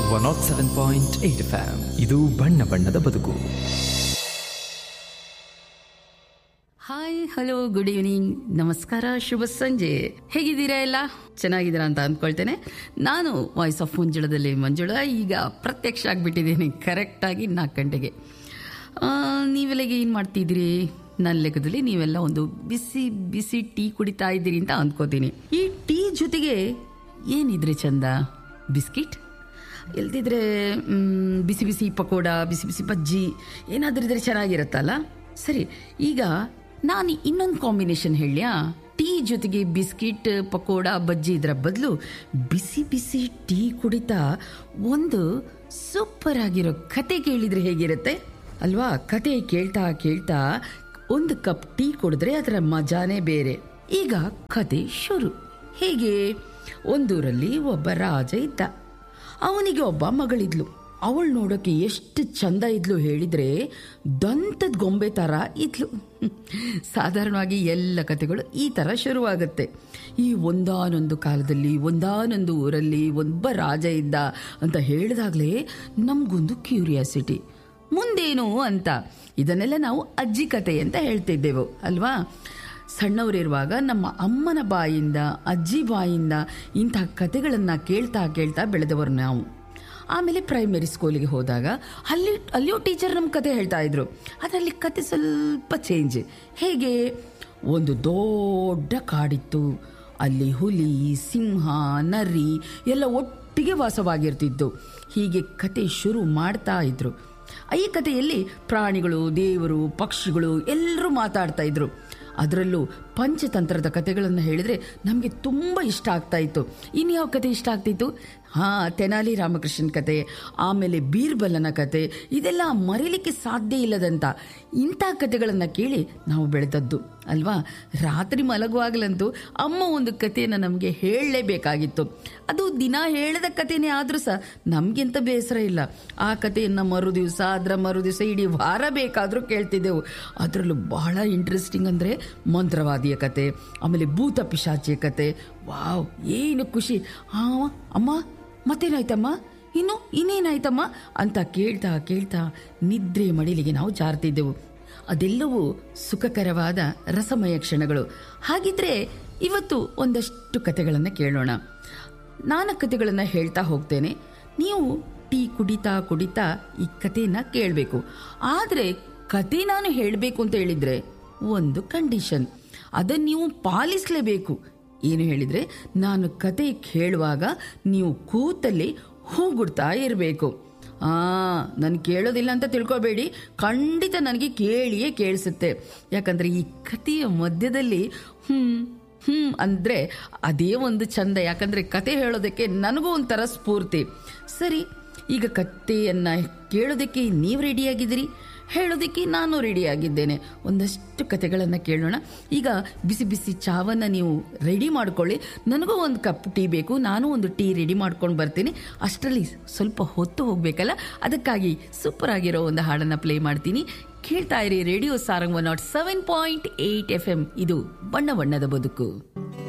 one naught seven point eight FM ಇದು ಬಣ್ಣ ಬಣ್ಣದ ಬದುಕು ಹಾಯ್ ಹಲೋ ಗುಡ್ ಈವ್ನಿಂಗ್ ನಮಸ್ಕಾರ ಶುಭ ಸಂಜೆ ಹೇಗಿದ್ದೀರಾ ಎಲ್ಲ ಚೆನ್ನಾಗಿದ್ದೀರಾ ಅಂತ ಅಂದ್ಕೊಳ್ತೇನೆ ನಾನು ವಾಯ್ಸ್ ಆಫ್ ಮಂಜುಳದಲ್ಲಿ ಮಂಜುಳ ಈಗ ಪ್ರತ್ಯಕ್ಷ ಆಗಿಬಿಟ್ಟಿದ್ದೀನಿ ಕರೆಕ್ಟಾಗಿ ನಾಲ್ಕು ಗಂಟೆಗೆ ಆ, ನೀವೆಲ್ಲಗೆ ಏನು ಮಾಡ್ತಿದ್ದೀರಿ ನನ್ನ ಲೆಕ್ಕದಲ್ಲಿ ನೀವೆಲ್ಲ ಒಂದು ಬಿಸಿ ಬಿಸಿ ಟೀ ಕುಡಿತಾ ಇದ್ದೀರಿ ಅಂತ ಅಂದ್ಕೋತೀನಿ ಈ ಟೀ ಜೊತೆಗೆ ಏನಿದ್ರೆ ಚಂದ ಬಿಸ್ಕಿಟ್ ಇಲ್ದಿದ್ರೆ ಮ್, ಬಿಸಿ ಬಿಸಿ ಪಕೋಡ ಬಿಸಿ ಬಿಸಿ ಬಜ್ಜಿ ಏನಾದರೂ ಇದ್ರೆ ಚೆನ್ನಾಗಿರುತ್ತಲ್ಲ ಸರಿ ಈಗ ನಾನು ಇನ್ನೊಂದು ಕಾಂಬಿನೇಷನ್ ಹೇಳ್ಯಾ ಟೀ ಜೊತೆಗೆ ಬಿಸ್ಕಿಟ್ ಪಕೋಡ ಬಜ್ಜಿ ಇದರ ಬದಲು ಬಿಸಿ ಬಿಸಿ ಟೀ ಕುಡಿತಾ ಒಂದು ಸೂಪರ್ ಆಗಿರೋ ಕತೆ ಕೇಳಿದ್ರೆ ಹೇಗಿರುತ್ತೆ ಅಲ್ವಾ ಕತೆ ಕೇಳ್ತಾ ಕೇಳ್ತಾ ಒಂದು ಕಪ್ ಟೀ ಕುಡಿದ್ರೆ ಅದರ ಮಜಾನೇ ಬೇರೆ ಈಗ ಕತೆ ಶುರು ಹೇಗೆ ಒಂದೂರಲ್ಲಿ ಒಬ್ಬ ರಾಜ ಇದ್ದ ಅವನಿಗೆ ಒಬ್ಬ ಮಗಳಿದ್ಲು ಅವಳು ನೋಡೋಕೆ ಎಷ್ಟು ಚಂದ ಇದ್ಲು ಹೇಳಿದ್ರೆ ದಂತದ ಗೊಂಬೆ ಥರ ಇದ್ಲು ಸಾಧಾರಣವಾಗಿ ಎಲ್ಲ ಕಥೆಗಳು ಈ ಥರ ಶುರುವಾಗುತ್ತೆ ಈ ಒಂದಾನೊಂದು ಕಾಲದಲ್ಲಿ ಒಂದಾನೊಂದು ಊರಲ್ಲಿ ಒಬ್ಬ ರಾಜ ಇದ್ದ ಅಂತ ಹೇಳಿದಾಗಲೇ ನಮಗೊಂದು ಕ್ಯೂರಿಯಾಸಿಟಿ ಮುಂದೇನು ಅಂತ ಇದನ್ನೆಲ್ಲ ನಾವು ಅಜ್ಜಿ ಕತೆ ಅಂತ ಹೇಳ್ತಿದ್ದೆವು ಅಲ್ವಾ ಸಣ್ಣವರಿರುವಾಗ ನಮ್ಮ ಅಮ್ಮನ ಬಾಯಿಂದ ಅಜ್ಜಿ ಬಾಯಿಂದ ಇಂಥ ಕತೆಗಳನ್ನು ಕೇಳ್ತಾ ಕೇಳ್ತಾ ಬೆಳೆದವರು ನಾವು ಆಮೇಲೆ ಪ್ರೈಮರಿ ಸ್ಕೂಲಿಗೆ ಹೋದಾಗ ಅಲ್ಲಿ ಅಲ್ಲಿಯೂ ಟೀಚರ್ ನಮ್ಮ ಕತೆ ಹೇಳ್ತಾ ಇದ್ರು ಅದರಲ್ಲಿ ಕತೆ ಸ್ವಲ್ಪ ಚೇಂಜ್ ಹೇಗೆ ಒಂದು ದೊಡ್ಡ ಕಾಡಿತ್ತು ಅಲ್ಲಿ ಹುಲಿ ಸಿಂಹ ನರಿ ಎಲ್ಲ ಒಟ್ಟಿಗೆ ವಾಸವಾಗಿರ್ತಿದ್ದು ಹೀಗೆ ಕತೆ ಶುರು ಮಾಡ್ತಾ ಇದ್ರು ಈ ಕಥೆಯಲ್ಲಿ ಪ್ರಾಣಿಗಳು ದೇವರು ಪಕ್ಷಿಗಳು ಎಲ್ಲರೂ ಮಾತಾಡ್ತಾ ಇದ್ರು ಅದರಲ್ಲೂ ಪಂಚತಂತ್ರದ ಕಥೆಗಳನ್ನು ಹೇಳಿದ್ರೆ ನಮಗೆ ತುಂಬ ಇಷ್ಟ ಆಗ್ತಾ ಇತ್ತು ಇನ್ಯಾವ ಕತೆ ಇಷ್ಟ ಆಗ್ತಿತ್ತು ಹಾಂ ತೆನಾಲಿ ರಾಮಕೃಷ್ಣನ್ ಕತೆ ಆಮೇಲೆ ಬೀರ್ಬಲನ ಕತೆ ಇದೆಲ್ಲ ಮರೀಲಿಕ್ಕೆ ಸಾಧ್ಯ ಇಲ್ಲದಂತ ಇಂಥ ಕತೆಗಳನ್ನು ಕೇಳಿ ನಾವು ಬೆಳೆದದ್ದು ಅಲ್ವಾ ರಾತ್ರಿ ಮಲಗುವಾಗಲಂತೂ ಅಮ್ಮ ಒಂದು ಕಥೆಯನ್ನು ನಮಗೆ ಹೇಳಲೇಬೇಕಾಗಿತ್ತು ಅದು ದಿನ ಹೇಳಿದ ಕಥೆನೇ ಆದರೂ ಸಹ ನಮಗಿಂತ ಬೇಸರ ಇಲ್ಲ ಆ ಕಥೆಯನ್ನು ಮರು ದಿವಸ ಅದರ ಮರು ದಿವಸ ಇಡೀ ವಾರ ಬೇಕಾದರೂ ಕೇಳ್ತಿದ್ದೆವು ಅದರಲ್ಲೂ ಬಹಳ ಇಂಟ್ರೆಸ್ಟಿಂಗ್ ಅಂದರೆ ಮಂತ್ರವಾದಿಯ ಕತೆ ಆಮೇಲೆ ಭೂತ ಪಿಶಾಚಿಯ ಕತೆ ವಾವ್ ಏನು ಖುಷಿ ಹಾ ಅಮ್ಮ ಮತ್ತೇನಾಯ್ತಮ್ಮ ಇನ್ನು ಇನ್ನೇನಾಯ್ತಮ್ಮ ಅಂತ ಕೇಳ್ತಾ ಕೇಳ್ತಾ ನಿದ್ರೆ ಮಡಿಲಿಗೆ ನಾವು ಜಾರ್ತಿದ್ದೆವು ಅದೆಲ್ಲವೂ ಸುಖಕರವಾದ ರಸಮಯ ಕ್ಷಣಗಳು ಹಾಗಿದ್ರೆ ಇವತ್ತು ಒಂದಷ್ಟು ಕತೆಗಳನ್ನು ಕೇಳೋಣ ನಾನು ಕತೆಗಳನ್ನು ಹೇಳ್ತಾ ಹೋಗ್ತೇನೆ ನೀವು ಟೀ ಕುಡಿತಾ ಕುಡಿತಾ ಈ ಕಥೆನ ಕೇಳಬೇಕು ಆದರೆ ಕತೆ ನಾನು ಹೇಳಬೇಕು ಅಂತ ಹೇಳಿದ್ರೆ ಒಂದು ಕಂಡೀಷನ್ ಅದನ್ನು ನೀವು ಪಾಲಿಸಲೇಬೇಕು ಏನು ಹೇಳಿದ್ರೆ ನಾನು ಕತೆ ಕೇಳುವಾಗ ನೀವು ಕೂತಲ್ಲಿ ಹೂಗುಡ್ತಾ ಇರಬೇಕು ಆ ನಾನು ಕೇಳೋದಿಲ್ಲ ಅಂತ ತಿಳ್ಕೊಬೇಡಿ ಖಂಡಿತ ನನಗೆ ಕೇಳಿಯೇ ಕೇಳಿಸುತ್ತೆ ಯಾಕಂದ್ರೆ ಈ ಕಥೆಯ ಮಧ್ಯದಲ್ಲಿ ಹ್ಮ್ ಹ್ಮ್ ಅಂದ್ರೆ ಅದೇ ಒಂದು ಚಂದ ಯಾಕಂದ್ರೆ ಕತೆ ಹೇಳೋದಕ್ಕೆ ನನಗೂ ಒಂಥರ ಸ್ಫೂರ್ತಿ ಸರಿ ಈಗ ಕಥೆಯನ್ನ ಕೇಳೋದಕ್ಕೆ ನೀವು ರೆಡಿಯಾಗಿದ್ದೀರಿ ಹೇಳೋದಕ್ಕೆ ನಾನು ರೆಡಿಯಾಗಿದ್ದೇನೆ ಒಂದಷ್ಟು ಕತೆಗಳನ್ನು ಕೇಳೋಣ ಈಗ ಬಿಸಿ ಬಿಸಿ ಚಾವನ್ನು ನೀವು ರೆಡಿ ಮಾಡ್ಕೊಳ್ಳಿ ನನಗೂ ಒಂದು ಕಪ್ ಟೀ ಬೇಕು ನಾನು ಒಂದು ಟೀ ರೆಡಿ ಮಾಡ್ಕೊಂಡು ಬರ್ತೀನಿ ಅಷ್ಟರಲ್ಲಿ ಸ್ವಲ್ಪ ಹೊತ್ತು ಹೋಗಬೇಕಲ್ಲ ಅದಕ್ಕಾಗಿ ಸೂಪರ್ ಆಗಿರೋ ಒಂದು ಹಾಡನ್ನು ಪ್ಲೇ ಮಾಡ್ತೀನಿ ಕೇಳ್ತಾ ಇರಿ radio Sarang one naught seven point eight F M ಇದು ಬಣ್ಣ ಬಣ್ಣದ ಬದುಕು